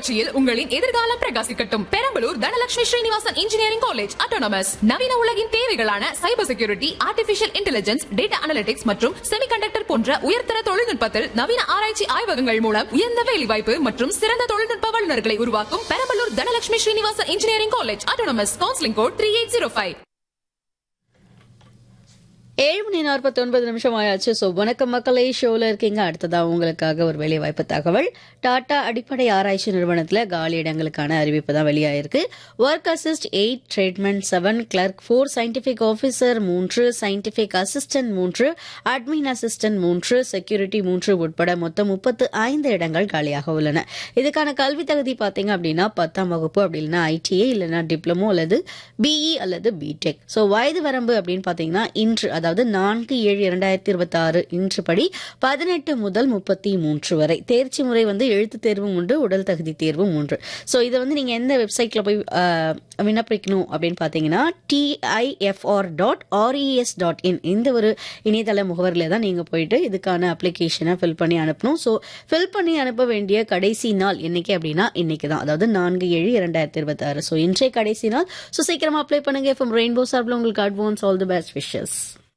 புரட்சியில் உங்களின் எதிர்காலம் பிரகாசிக்கட்டும் Perambalur Dhanalakshmi Srinivasan engineering college autonomous நவீன உலகின் தேவைகளான cyber security artificial intelligence data analytics மற்றும் செமிகண்டக்டர் போன்ற உயர்தர தொழில்நுட்பத்தில் நவீன ஆராய்ச்சி ஆய்வகங்கள் மூலம் உயர்ந்த வேலைவாய்ப்பு மற்றும் சிறந்த தொழில்நுட்ப வல்லுநர்களை உருவாக்கும் Perambalur Dhanalakshmi Srinivasan engineering college autonomous counselling code three eight zero five ஏழு மணி நாற்பத்தி ஒன்பது நிமிஷம் ஆயாச்சு ஸோ வணக்கம் மக்களே ஷோவில் இருக்கீங்க அடுத்ததா உங்களுக்காக ஒரு வேலைவாய்ப்பு தகவல் டாடா அடிப்படை ஆராய்ச்சி நிறுவனத்தில் காலி இடங்களுக்கான அறிவிப்பு தான் வெளியாயிருக்கு work assist eight tradesman seven clerk four scientific officer மூன்று சயின்டிஃபிக் அசிஸ்டன்ட் மூன்று அட்மின் அசிஸ்டன்ட் மூன்று செக்யூரிட்டி மூன்று உட்பட மொத்தம் முப்பத்து ஐந்து இடங்கள் காலியாக உள்ளன இதுக்கான கல்வி தகுதி பார்த்தீங்க அப்படின்னா பத்தாம் வகுப்பு அப்படி இல்லைன்னா ஐடிஐ இல்லைன்னா டிப்ளமோ அல்லது பிஇ அல்லது பிடெக் ஸோ வயது வரம்பு அப்படின்னு பார்த்தீங்கன்னா இன்று அதாவது நான்கு ஏழு இரண்டாயிரத்தி இருபத்தி ஆறு இன்று படி பதினெட்டு முதல் முப்பத்தி மூன்று வரை தேர்ச்சி முறை வந்து எழுத்து தேர்வும் உண்டு உடல் தகுதி தேர்வும் உண்டு ஸோ இதை வந்து நீங்கள் எந்த வெப்சைட்டில் போய் ஆஹ், விண்ணப்பிக்கணும் அப்படின்னு பார்த்தீங்கன்னா DIFR dot RES dot in இந்த ஒரு இணையதள முகவரியில் தான் நீங்கள் போயிட்டு இதுக்கான அப்ளிகேஷனை ஃபில் பண்ணி அனுப்பணும் ஸோ ஃபில் பண்ணி அனுப்ப வேண்டிய கடைசி நாள் என்னைக்கு அப்படின்னா இன்னைக்கு தான் அதாவது நான்கு ஏழு இரண்டாயிரத்தி இருபத்தி ஆறு ஸோ இன்றைய கடைசி நாள் ஸோ சீக்கிரமா அப்ளை பண்ணுங்க எஃப்எம் ரெயின்போ சார்பில் உங்களுக்கு advance all the best wishes